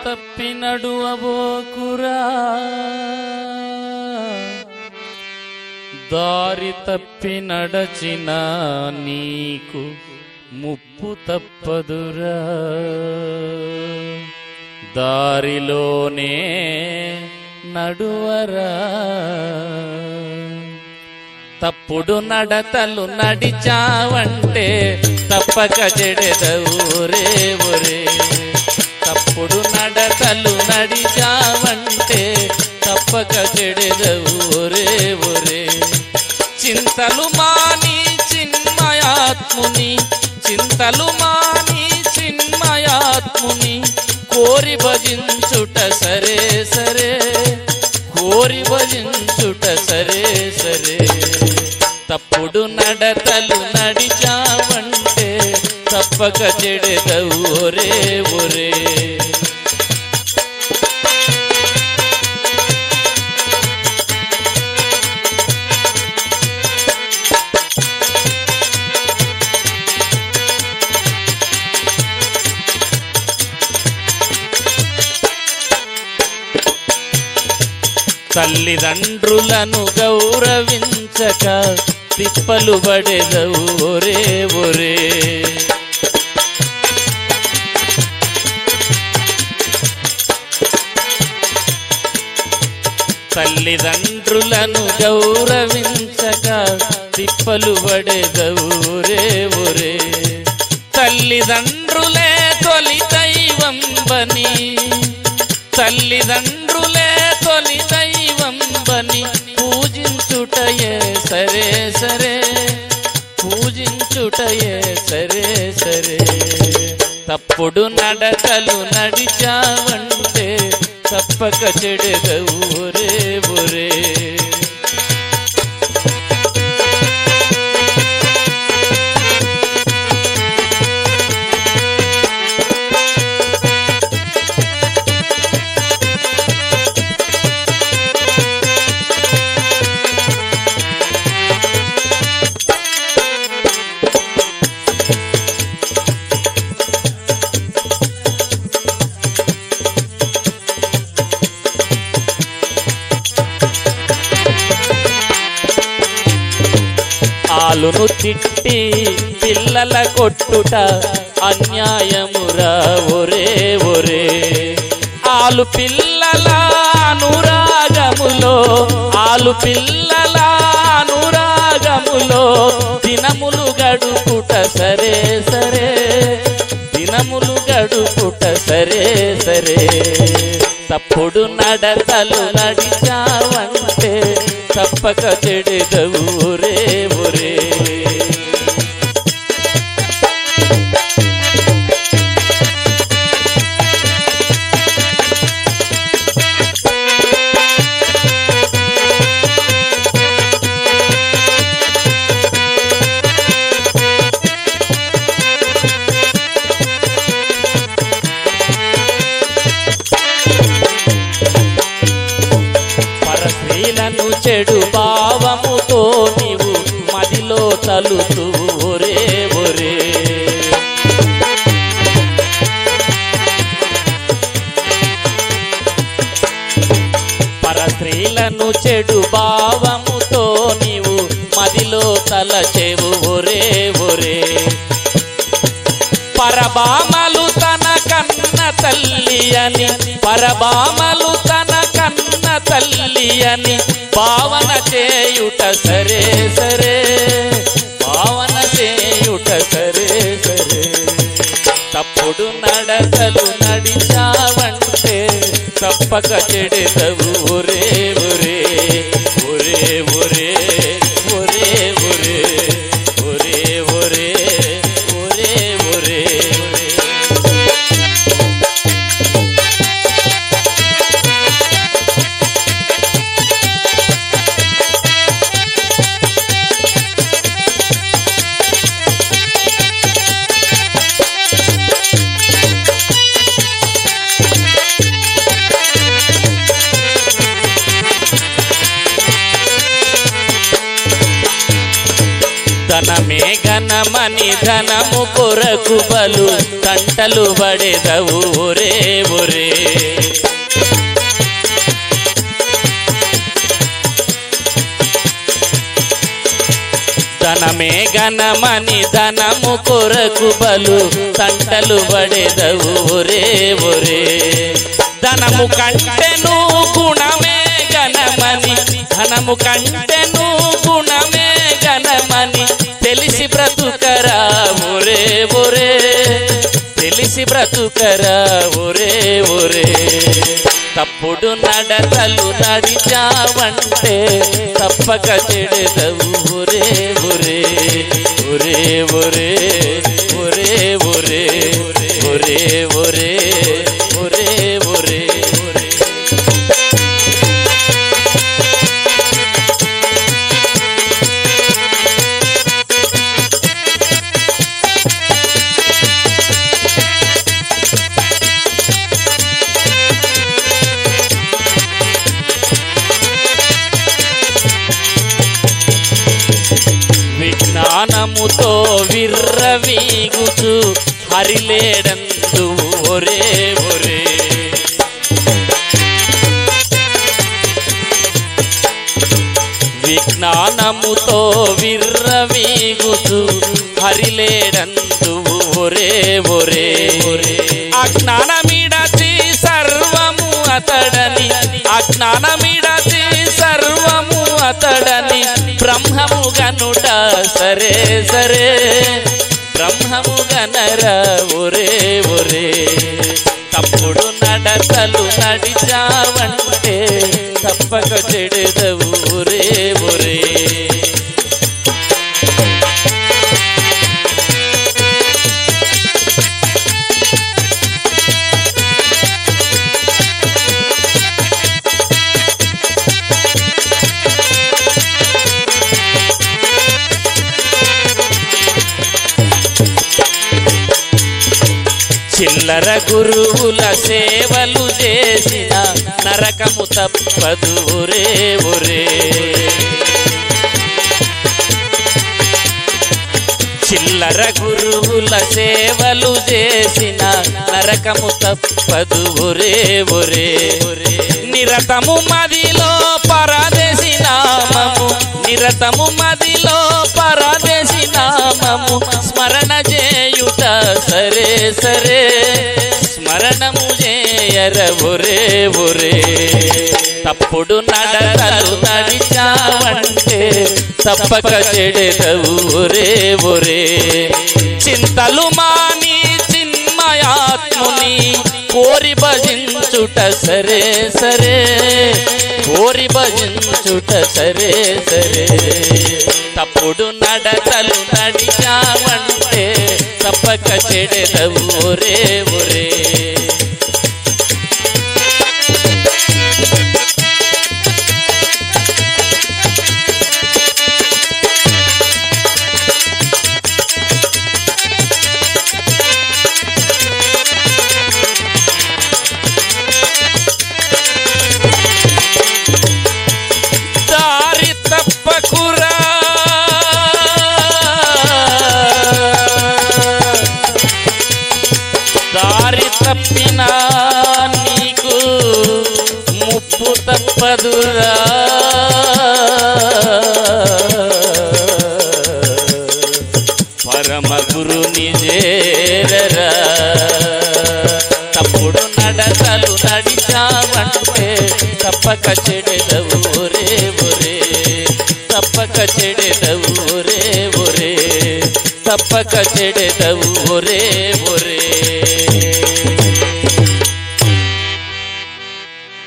తప్పి నడువబోకురా దారి తప్పి నడచిన నీకు ముప్పు తప్పదురా దారిలోనే నడువరా తప్పుడు నడతలు నడిచావంటే తప్పక చెడెదవు ఒరే ఒరే తప్పుడు నడతలు నడిచావంటే తప్పక చెడెదవు ఒరే ఒరే చింతలు మాని చిన్మయాత్ముని చింతలు మాని చిన్మయాత్ముని కోరి భజించుట సరే సరే కోరి భజించుట సరే సరే తప్పుడు నడతలు నడిచావంటే తప్పక చెడెదవు ఒరే ఒరే తల్లిదండ్రులను గౌరవించక తిప్పలు పడెదవు ఒరే ఒరే తల్లిదండ్రులను గౌరవించక తిప్పలు పడెదవు ఒరే ఒరే తల్లిదండ్రులే తొలి దైవం బని తల్లిదండ్రులే తొలి దైవం బని పూజించుటయే సరే సరే పూజించుటయే సరే సరే తప్పుడు నడకలు నడిచావంటే తప్పక చెడెదవు ఒరే ఒరే ఆలును తిట్టి పిల్లల కొట్టుట అన్యాయమురా ఒరే ఒరే ఆలు పిల్లల అనురాగములో ఆలు పిల్లల అనురాగములో దినములు గడుపుట సరే సరే దినములు గడుపుట సరే సరే తప్పుడు నడతలు నడిచావంటే తప్పక చెడెదవు ఒరే ఒరే పరస్త్రీలను చెడు భావముతో నీవు మదిలో తలుతూ ఒరే ఒరే పరస్త్రీలను చెడు భావముతో నీవు మదిలో తలచెవు ఒరే ఒరే పరబామలు తన కన్న తల్లి అని పరబామలు తన కన్న తల్లి అని భావన చేయుట సరే సరే భావన చేయుట సరే సరే తప్పుడు నడకలు నడిచావంటే తప్పక చెడెదవు ఒరే ఒరే ఒరే ఒరే ఒరే ఒరే ఒరే ఒరే ఒరే ఒరే ధనమే ఘన గణమని ధనము కొరకు బలు తంటలు పడేదవు ఒరే ఒరే ధనమే గణమని ధనము కొరకు బలు తంటలు పడేదవు ఒరే ఒరే ధనము కంటెను గుణమే గణమని ధనము కంటెను గుణమే గణమని తెలిసి బ్రతుకరా ఒరే ఒరే తెలిసి బ్రతుకరా ఒరే ఒరే తప్పుడు నడతలు నడిచావంటే తప్పక చెడదవు ఒరే ఒరే ఒరే ఒరే ఒరే ఒరే ఒరే ఒరే ఒరే ఒరే ఒరే విజ్ఞానముతో విర్రవీగుచు హరిలేడందు ఒరే ఒరే విజ్ఞానముతో విర్రవీగుచు హరిలేడందు ఒరే ఒరే అజ్ఞానమిడచి సర్వము అతడని అజ్ఞానమిడచి సర్వము అతడని బ్రహ్మము గనుట సరే సరే బ్రహ్మము గనరా ఒరే ఒరే తప్పుడు నడతలు నడిచావంటే తప్పక చెడదవు ఒరే ఒరే చిల్లర గురువుల సేవలు చేసిన నరకము తప్పదు ఒరే ఒరే చిల్లర గురువుల సేవలు చేసిన నరకము తప్పదు ఒరే ఒరే నిరతము మదిలో పరదేశి నామము నిరతము మదిలో పరదేశి నామము స్మరణ చేయుట సరే సరే స్మరణము చేయర ఒరే ఒరే తప్పుడు నడతలు నడిచావంటే తప్పక చెడెదవు ఒరే ఒరే చింతలు మాని చిన్మయాత్ముని కోరి భజించుట సరే సరే కోరి భజించుట సరే సరే తప్పుడు నడతలు నడిచావంటే తప్పక చెడెదవు ఒరే ఒరే దారి తప్పకురా దారి తప్పినా నీకు ముప్పు తప్పదురా పరమ గురుని చేరరా తప్పుడు నడతలు నడిచావంటే తప్పక చెడెదవు ఒరే ఒరే తప్పక చెడెదవు ఒరే ఒరే తప్పక చెడెదవు ఒరే ఒరే